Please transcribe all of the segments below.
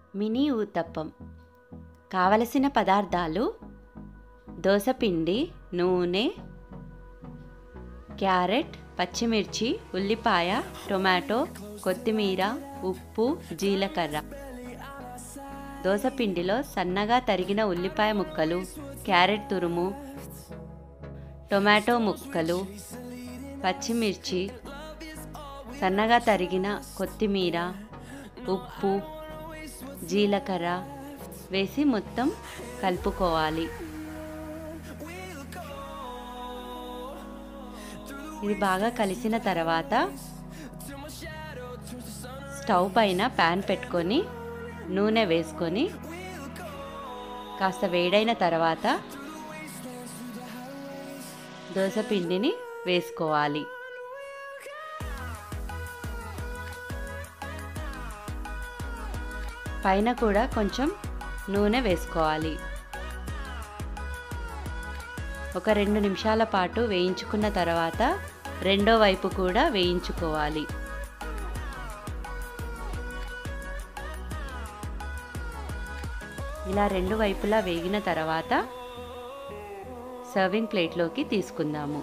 mini uttapam కావలసిన పదార్థాలు దోసపిండి నూనె క్యారెట్ పచ్చిమిర్చి ఉల్లిపాయ టొమాటో కొత్తిమీర ఉప్పు జీలకర్ర దోసపిండిలో సన్నగా తరిగిన ఉల్లిపాయ ముక్కలు క్యారెట్ తురుము టొమాటో ముక్కలు పచ్చిమిర్చి సన్నగా తరిగిన కొత్తిమీర ఉప్పు జీలకర్ర వేసి మొత్తం కలుపుకోవాలి ఇది బాగా కలిసిన తర్వాత స్టవ్ పైన ప్యాన్ పెట్టుకొని నూనె వేసుకొని కాస్త వేడైన తర్వాత దోసపిండిని వేసుకోవాలి పైన కూడా కొంచెం నూనె వేసుకోవాలి ఒక రెండు నిమిషాల పాటు వేయించుకున్న తర్వాత రెండో వైపు కూడా వేయించుకోవాలి ఇలా రెండు వైపులా వేగిన తర్వాత సర్వింగ్ ప్లేట్లోకి తీసుకుందాము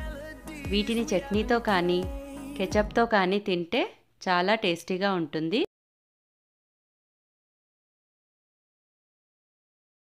వీటిని చట్నీతో కానీ కెచప్తో కానీ తింటే చాలా టేస్టీగా ఉంటుంది